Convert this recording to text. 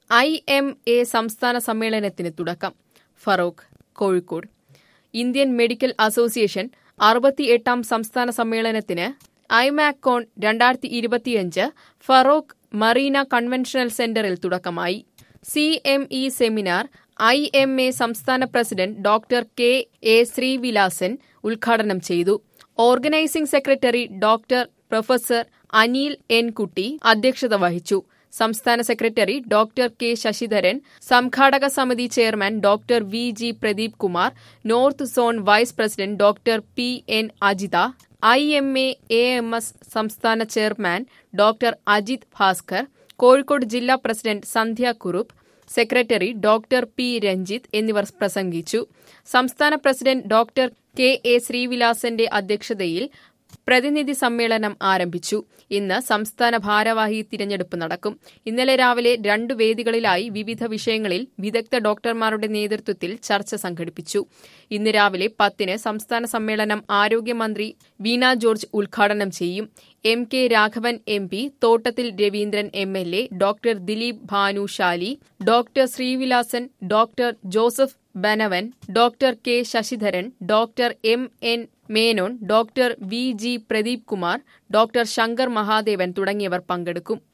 I M A സംസ്ഥാന സമ്മേളനത്തിന് തുടക്കം Feroke Kozhikode Indian medical association അറുപത്തിയെട്ടാം സംസ്ഥാന സമ്മേളനത്തിന് ഐമാക്കോൺ രണ്ടായിരത്തി ഇരുപത്തിയഞ്ച് ഫറോക്ക് മറീന കൺവെൻഷണൽ സെന്ററിൽ തുടക്കമായി C M E seminar I M A സംസ്ഥാന president doctor K A Srivilasan ഉദ്ഘാടനം ചെയ്തു organising secretary doctor professor Anil N Kutty അധ്യക്ഷത വഹിച്ചു സംസ്ഥാന സെക്രട്ടറി ഡോക്ടർ കെ ശശിധരൻ സംഘാടക സമിതി chairman doctor V G Pradeep Kumar north zone vice president doctor P N Ajitha I M A A M S സംസ്ഥാന chairman doctor Ajith Bhaskar Kozhikode ജില്ലാ president Sandhya Kurup secretary doctor P Ranjith എന്നിവർ പ്രസംഗിച്ചു സംസ്ഥാന പ്രസിഡന്റ് ഡോക്ടർ കെ എ ശ്രീവിലാസന്റെ അധ്യക്ഷതയിൽ പ്രതിനിധി സമ്മേളനം ആരംഭിച്ചു ഇന്ന് സംസ്ഥാന ഭാരവാഹി തിരഞ്ഞെടുപ്പ് നടക്കും ഇന്നലെ രാവിലെ രണ്ടു വേദികളിലായി വിവിധ വിഷയങ്ങളിൽ വിദഗ്ധ ഡോക്ടർമാരുടെ നേതൃത്വത്തിൽ ചർച്ച സംഘടിപ്പിച്ചു ഇന്ന് രാവിലെ പത്തിന് സംസ്ഥാന സമ്മേളനം ആരോഗ്യമന്ത്രി വീണ ജോർജ് ഉദ്ഘാടനം ചെയ്യും M K Raghavan M P Thottathil Raveendran M L A doctor Dileep Bhanushali doctor Srivilasan doctor Joseph Banavan doctor K Sasidharan doctor M N Menon doctor V G Pradeep Kumar doctor Shankar Mahadevan തുടങ്ങിയവർ പങ്കെടുക്കും